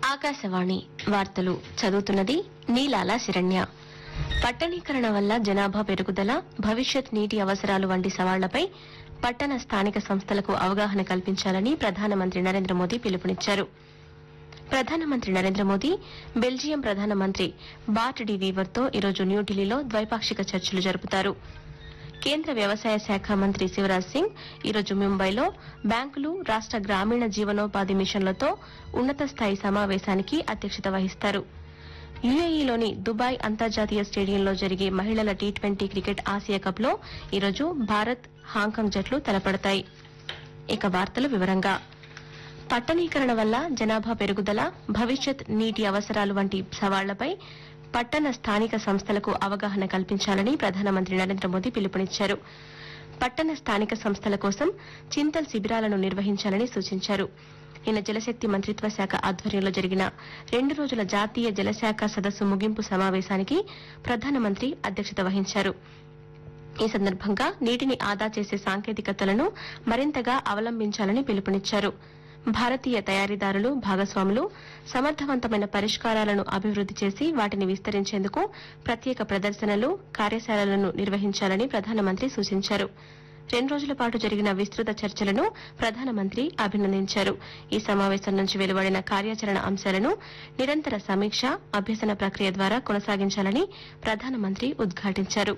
ఆకాశవాణి వార్తలు చదువుతున్నది నీలాల శిరణ్య పట్టణీకరణ వల్ల జనాభా పెరుగుదల భవిష్యత్ నీటి అవసరాలు వంటి సవాళ్లపై పట్టణ స్థానిక సంస్థలకు అవగాహన కల్పించాలని ప్రధానమంత్రి నరేంద్ర మోదీ పిలుపునిచ్చారు ప్రధానమంత్రి నరేంద్ర మోదీ బెల్జియం ప్రధానమంత్రి బాట్ డి వీవర్తో ఈరోజు న్యూఢిల్లీలో ద్వైపాక్షిక చర్చలు జరుపుతారు కేంద్ర వ్యవసాయ శాఖ మంత్రి శివరాజ్ సింగ్ ఈరోజు ముంబైలో బ్యాంకులు రాష్ట గ్రామీణ జీవనోపాధి మిషన్లతో ఉన్నత స్థాయి సమావేశానికి అధ్యక్షత వహిస్తారు యుఏఈలోని దుబాయ్ అంతర్జాతీయ స్టేడియంలో జరిగే మహిళల టీ ట్వంటీ క్రికెట్ ఆసియా కప్లో ఈరోజు భారత్ హాంకాంగ్ జట్లు తలపడతాయి ఇక వార్తల వివరంగా పట్టణీకరణ వల్ల జనాభా పెరుగుదల భవిష్యత్ నీటి అవసరాలు వంటి సవాళ్లపై పట్టణ స్థానిక సంస్థలకు అవగాహన కల్పించాలని ప్రధానమంత్రి నరేంద్ర మోదీ పిలుపునిచ్చారు పట్టణ స్థానిక సంస్థల కోసం చింతల్ శిబిరాలను నిర్వహించాలని సూచించారు నిన్న జలశక్తి మంత్రిత్వ శాఖ ఆధ్వర్యంలో జరిగిన రెండు రోజుల జాతీయ జలశాఖ సదస్సు ముగింపు సమావేశానికి ప్రధానమంత్రి అధ్యక్షత వహించారు ఈ సందర్భంగా నీటిని ఆదా చేసే సాంకేతికతలను మరింతగా అవలంబించాలని పిలుపునిచ్చారు భారతీయ తయారీదారులు భాగస్వాములు సమర్థవంతమైన పరిష్కారాలను అభివృద్ది చేసి వాటిని విస్తరించేందుకు ప్రత్యేక ప్రదర్శనలు కార్యశాలలను నిర్వహించాలని ప్రధానమంత్రి సూచించారు రెండు రోజుల పాటు జరిగిన విస్తృత చర్చలను ప్రధానమంత్రి అభినందించారు ఈ సమావేశం నుంచి వెలువడిన కార్యాచరణ అంశాలను నిరంతర సమీక్ష అభ్యసన ప్రక్రియ ద్వారా కొనసాగించాలని ప్రధానమంత్రి ఉద్ఘాటించారు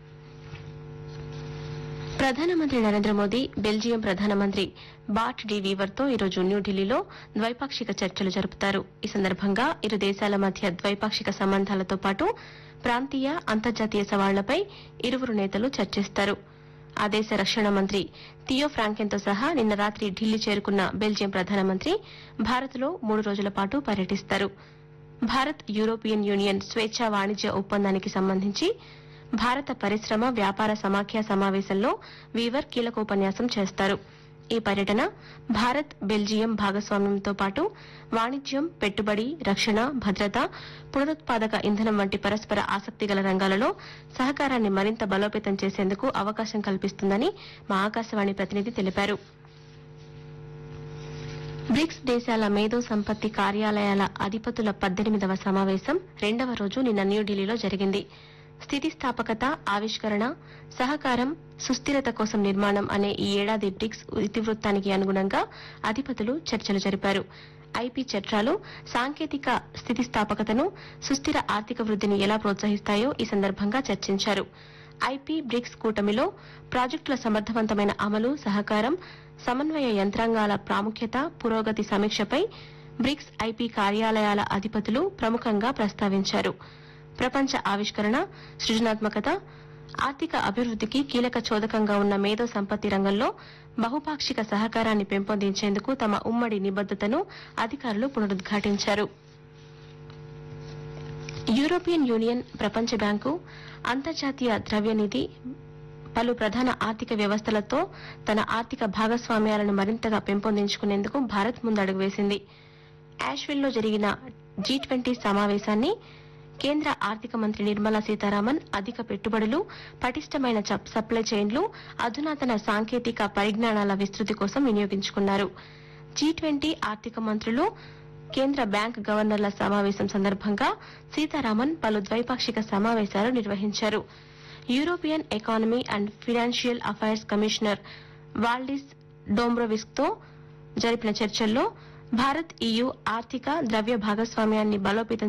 ప్రధానమంత్రి నరేంద్ర మోదీ బెల్జియం ప్రధానమంత్రి బాట్ డి వీవర్తో ఈరోజు న్యూఢిల్లీలో ద్వైపాక్షిక చర్చలు జరుపుతారు ఈ సందర్భంగా ఇరు దేశాల మధ్య ద్వైపాక్షిక సంబంధాలతో పాటు ప్రాంతీయ అంతర్జాతీయ సవాళ్లపై ఇరువురు నేతలు చర్చిస్తారు ఆ దేశ రక్షణ మంత్రి థియో ఫ్రాంకెన్తో సహా నిన్న రాత్రి ఢిల్లీ చేరుకున్న బెల్జియం ప్రధానమంత్రి భారత్లో మూడు రోజుల పాటు పర్యటిస్తారు భారత్ యూరోపియన్ యూనియన్ స్వేచ్ఛా వాణిజ్య ఒప్పందానికి సంబంధించి భారత పరిశ్రమ వ్యాపార సమాఖ్య సమావేశంలో వీవర్ కీలక ఉపన్యాసం చేస్తారు ఈ పర్యటన భారత్ బెల్జియం భాగస్వామ్యంతో పాటు వాణిజ్యం పెట్టుబడి రక్షణ భద్రత పునరుత్పాదక ఇంధనం వంటి పరస్పర ఆసక్తిగల రంగాలలో సహకారాన్ని మరింత బలోపేతం చేసేందుకు అవకాశం కల్పిస్తుందని మా ఆకాశవాణి ప్రతినిధి తెలిపారు బ్రిక్స్ దేశాల మేధో సంపత్తి కార్యాలయాల అధిపతుల పద్దెనిమిదవ సమావేశం రెండవ రోజు నిన్న న్యూఢిల్లీలో జరిగింది స్థితిస్థాపకత ఆవిష్కరణ సహకారం సుస్థిరత కోసం నిర్మాణం అనే ఈ ఏడాది బ్రిక్స్ ఇతివృత్తానికి అనుగుణంగా అధిపతులు చర్చలు జరిపారు ఐపీ చట్టాలు సాంకేతిక స్థితిస్థాపకతను సుస్థిర ఆర్థిక వృద్ధిని ఎలా ప్రోత్సహిస్తాయో ఈ సందర్భంగా చర్చించారు ఐపీ బ్రిక్స్ కూటమిలో ప్రాజెక్టుల సమర్థవంతమైన అమలు సహకారం సమన్వయ యంత్రాంగాల ప్రాముఖ్యత పురోగతి సమీక్షపై బ్రిక్స్ ఐపీ కార్యాలయాల అధిపతులు ప్రముఖంగా ప్రస్తావించారు ప్రపంచ ఆవిష్కరణ సృజనాత్మకత ఆర్థిక అభివృద్ధికి కీలక చోదకంగా ఉన్న మేధో సంపత్తి రంగంలో బహుపాక్షిక సహకారాన్ని పెంపొందించేందుకు తమ ఉమ్మడి నిబద్దతను అధికారులు పునరుద్ఘాటించారు యూరోపియన్ యూనియన్ ప్రపంచ బ్యాంకు అంతర్జాతీయ ద్రవ్యనిధి పలు ప్రధాన ఆర్థిక వ్యవస్థలతో తన ఆర్థిక భాగస్వామ్యాలను మరింతగా పెంపొందించుకునేందుకు భారత్ ముందడుగు వేసింది యాష్విల్లో జరిగిన జీ ట్వంటీ సమావేశాన్ని కేంద్ర ఆర్థిక మంత్రి నిర్మలా సీతారామన్ అధిక పెట్టుబడులు పటిష్టమైన చప్- సప్లై చైన్లు అధునాతన సాంకేతిక పరిజ్ఞానాల విస్తృతి కోసం వినియోగించుకున్నారు జీ ట్వంటీ ఆర్థిక మంత్రులు కేంద్ర బ్యాంక్ గవర్నర్ల సమావేశం సందర్భంగా సీతారామన్ పలు ద్వైపాక్షిక సమావేశాలు నిర్వహించారు European economy and financial affairs commissioner Valdis Dombrovskis తో జరిపిన చర్చల్లో భారత్ ఈయూ ఆర్థిక ద్రవ్య భాగస్వామ్యాన్ని బలోపేతం